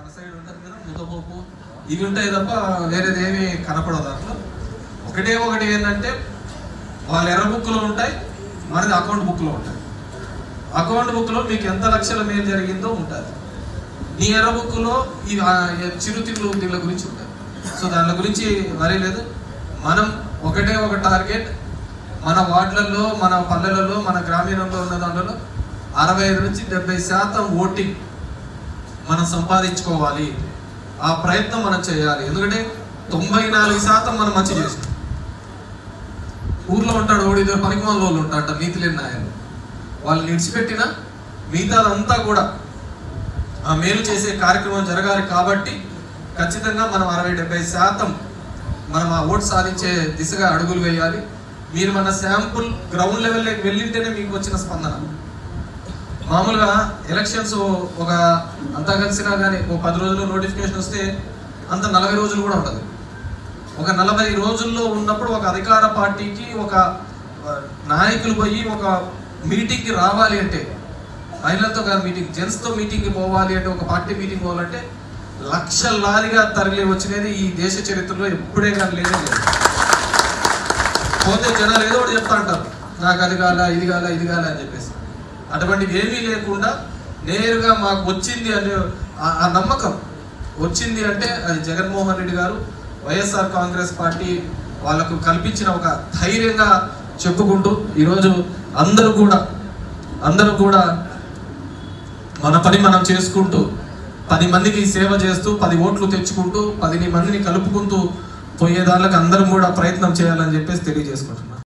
side ఉంటుంది కదా ముద్దపోపు ఇవి ఉంటాయి తప్ప వేరేది ఏమీ కనపడదు దాంట్లో ఒకటే ఒకటి ఏంటంటే వాళ్ళ ఎర్ర బుక్లో ఉంటాయి మనది అకౌంట్ బుక్లో ఉంటాయి అకౌంట్ బుక్లో మీకు ఎంత లక్షల మేలు జరిగిందో ఉంటుంది నీ ఎర్ర బుక్లో ఈ ఆ, చిరుతిళ్ళు దీళ్ళ గురించి ఉంటుంది సో దాని గురించి వరీ లేదు మనం ఒకటే ఒక టార్గెట్ మన వార్డులలో మన పల్లెలలో మన గ్రామీణంలో ఉన్న దాంట్లో అరవై ఐదు నుంచి డెబ్బై శాతం ఓటింగ్ మనం సంపాదించుకోవాలి ఆ ప్రయత్నం మనం చేయాలి ఎందుకంటే తొంభై నాలుగు శాతం మనం మంచి చేసాం ఊర్లో ఉంటాడు ఓడి ఇద్దరు పనికి వాళ్ళు ఉంటాడు నీతి లేని నాయలు వాళ్ళు విడిచిపెట్టిన మిగతాదంతా కూడా ఆ మేలు చేసే కార్యక్రమం జరగాలి కాబట్టి ఖచ్చితంగా మనం అరవై డెబ్బై శాతం మనం ఆ ఓటు సాధించే దిశగా అడుగులు వేయాలి మీరు మన శాంపుల్ గ్రౌండ్ లెవెల్లోకి వెళ్ళింటేనే మీకు వచ్చిన స్పందన మామూలుగా ఎలక్షన్స్ ఒక అంతా కలిసినా కానీ ఒక పది రోజులు నోటిఫికేషన్ వస్తే అంత నలభై రోజులు కూడా ఉంటుంది ఒక నలభై రోజుల్లో ఉన్నప్పుడు ఒక అధికార పార్టీకి ఒక ఆ, నాయకులు పోయి ఒక మీటింగ్కి రావాలి అంటే మహిళలతో కాదు మీటింగ్ జెంట్స్తో మీటింగ్కి పోవాలి అంటే ఒక పార్టీ మీటింగ్ పోవాలంటే లక్షలాదిగా తరలి వచ్చినది ఈ దేశ చరిత్రలో ఎప్పుడే కానీ లేదే లేదు పోతే జనాలు ఏదో ఒకటి చెప్తా అంటారు నాకు అది కాల ఇది కాల ఇది కాల అని చెప్పేసి అటువంటివి ఏమీ లేకుండా నేరుగా మాకు వచ్చింది అనే ఆ- ఆ నమ్మకం వచ్చింది అంటే అది జగన్మోహన్ రెడ్డి గారు వైఎస్ఆర్ కాంగ్రెస్ పార్టీ వాళ్ళకు కల్పించిన ఒక ధైర్యంగా చెప్పుకుంటూ ఈరోజు అందరూ కూడా అందరూ కూడా మన పని మనం చేసుకుంటూ పది మందికి సేవ చేస్తూ పది ఓట్లు తెచ్చుకుంటూ పది మందిని కలుపుకుంటూ పోయేదానికి అందరం కూడా ప్రయత్నం చేయాలని చెప్పేసి తెలియజేసుకుంటున్నాను